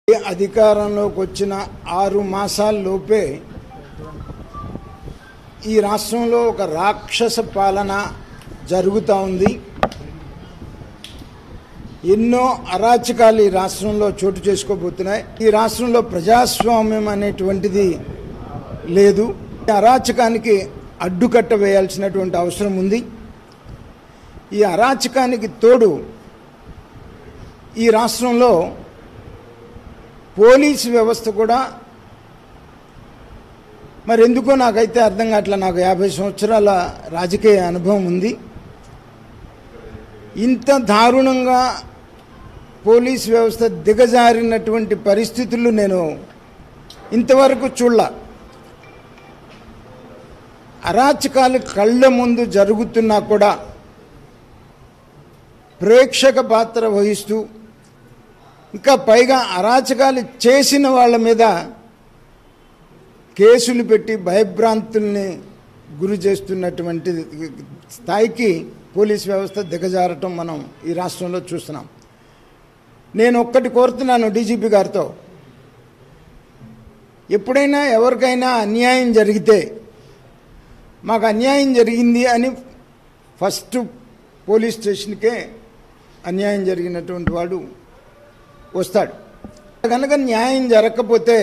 అధికారంలోకి వచ్చిన ఆరు మాసాల లోపే ఈ రాష్ట్రంలో ఒక రాక్షస పాలన జరుగుతూ ఉంది ఎన్నో అరాచకాలు ఈ రాష్ట్రంలో చోటు చేసుకోబోతున్నాయి ఈ రాష్ట్రంలో ప్రజాస్వామ్యం అనేటువంటిది లేదు ఈ అరాచకానికి అడ్డుకట్ట వేయాల్సినటువంటి అవసరం ఉంది ఈ అరాచకానికి తోడు ఈ రాష్ట్రంలో పోలీసు వ్యవస్థ కూడా మరి ఎందుకో నాకైతే అర్థం కావట్లే నాకు యాభై సంవత్సరాల రాజకీయ అనుభవం ఉంది ఇంత దారుణంగా పోలీస్ వ్యవస్థ దిగజారినటువంటి పరిస్థితులు నేను ఇంతవరకు చూడల అరాచకాలు కళ్ళ ముందు జరుగుతున్నా కూడా ప్రేక్షక పాత్ర వహిస్తూ ఇంకా పైగా అరాచకాలు చేసిన వాళ్ళ మీద కేసులు పెట్టి భయభ్రాంతుల్ని గురి చేస్తున్నటువంటి స్థాయికి పోలీస్ వ్యవస్థ దిగజారటం మనం ఈ రాష్ట్రంలో చూస్తున్నాం నేను ఒక్కటి కోరుతున్నాను డీజీపీ గారితో ఎప్పుడైనా ఎవరికైనా అన్యాయం జరిగితే మాకు అన్యాయం జరిగింది అని ఫస్ట్ పోలీస్ స్టేషన్కే అన్యాయం జరిగినటువంటి వాడు వస్తాడు కనుక న్యాయం జరగకపోతే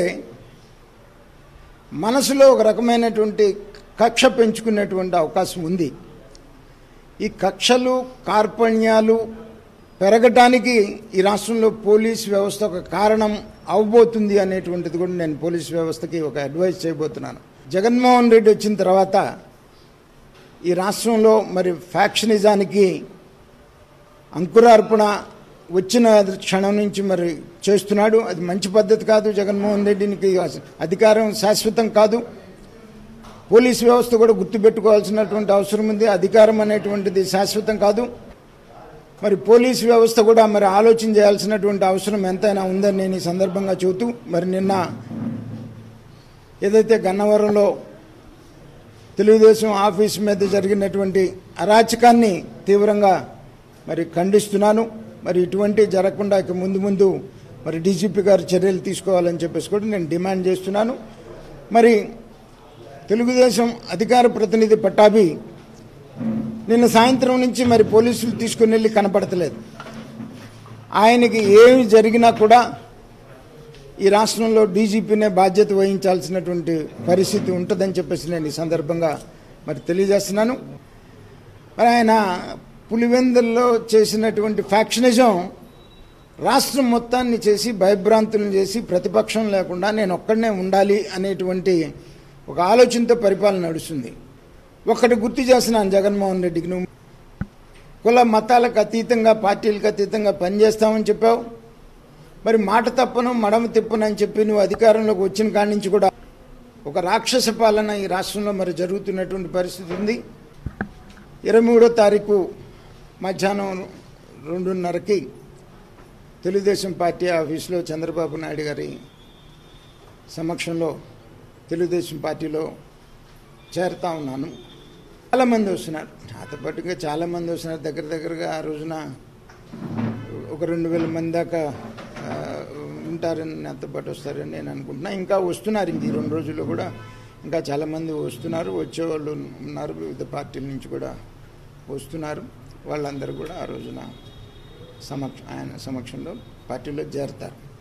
మనసులో ఒక రకమైనటువంటి కక్ష పెంచుకునేటువంటి అవకాశం ఉంది ఈ కక్షలు కార్పణ్యాలు పెరగటానికి ఈ రాష్ట్రంలో పోలీస్ వ్యవస్థ ఒక కారణం అవబోతుంది అనేటువంటిది కూడా నేను పోలీస్ వ్యవస్థకి ఒక అడ్వైస్ చేయబోతున్నాను జగన్మోహన్ రెడ్డి వచ్చిన తర్వాత ఈ రాష్ట్రంలో మరి ఫ్యాక్షనిజానికి అంకురార్పణ వచ్చిన క్షణం నుంచి మరి చేస్తున్నాడు అది మంచి పద్ధతి కాదు జగన్మోహన్ రెడ్డికి అధికారం శాశ్వతం కాదు పోలీస్ వ్యవస్థ కూడా గుర్తుపెట్టుకోవాల్సినటువంటి అవసరం ఉంది అధికారం అనేటువంటిది శాశ్వతం కాదు మరి పోలీస్ వ్యవస్థ కూడా మరి ఆలోచన చేయాల్సినటువంటి అవసరం ఎంతైనా ఉందని నేను ఈ సందర్భంగా చెబుతూ మరి నిన్న ఏదైతే గన్నవరంలో తెలుగుదేశం ఆఫీస్ మీద జరిగినటువంటి అరాచకాన్ని తీవ్రంగా మరి ఖండిస్తున్నాను మరి ఇటువంటి జరగకుండా ఇక ముందు ముందు మరి డీజీపీ గారు చర్యలు తీసుకోవాలని చెప్పేసి కూడా నేను డిమాండ్ చేస్తున్నాను మరి తెలుగుదేశం అధికార ప్రతినిధి పట్టాభి నిన్న సాయంత్రం నుంచి మరి పోలీసులు తీసుకుని వెళ్ళి కనపడతలేదు ఆయనకి ఏమి జరిగినా కూడా ఈ రాష్ట్రంలో డీజీపీనే బాధ్యత వహించాల్సినటువంటి పరిస్థితి ఉంటుందని చెప్పేసి నేను ఈ సందర్భంగా మరి తెలియజేస్తున్నాను మరి ఆయన పులివెందుల్లో చేసినటువంటి ఫ్యాక్షనిజం రాష్ట్రం మొత్తాన్ని చేసి భయభ్రాంతులను చేసి ప్రతిపక్షం లేకుండా నేను ఒక్కడనే ఉండాలి అనేటువంటి ఒక ఆలోచనతో పరిపాలన నడుస్తుంది ఒక్కటి గుర్తు చేస్తున్నాను జగన్మోహన్ రెడ్డికి నువ్వు కుల మతాలకు అతీతంగా పార్టీలకు అతీతంగా పనిచేస్తామని చెప్పావు మరి మాట తప్పను మడమ తిప్పను అని చెప్పి నువ్వు అధికారంలోకి వచ్చిన కాడి నుంచి కూడా ఒక రాక్షస పాలన ఈ రాష్ట్రంలో మరి జరుగుతున్నటువంటి పరిస్థితి ఉంది ఇరవై మూడో తారీఖు మధ్యాహ్నం రెండున్నరకి తెలుగుదేశం పార్టీ ఆఫీసులో చంద్రబాబు నాయుడు గారి సమక్షంలో తెలుగుదేశం పార్టీలో చేరుతా ఉన్నాను చాలామంది వస్తున్నారు నాతో పాటుగా చాలామంది వస్తున్నారు దగ్గర దగ్గరగా ఆ రోజున ఒక రెండు వేల మంది దాకా ఆ, ఉంటారని నాతో పాటు వస్తారని నేను అనుకుంటున్నా ఇంకా వస్తున్నారు ఇంక ఈ రెండు రోజుల్లో కూడా ఇంకా చాలామంది వస్తున్నారు వచ్చేవాళ్ళు ఉన్నారు వివిధ పార్టీల నుంచి కూడా వస్తున్నారు వాళ్ళందరూ కూడా ఆ రోజున సమక్ష ఆయన సమక్షంలో పార్టీలో చేరతారు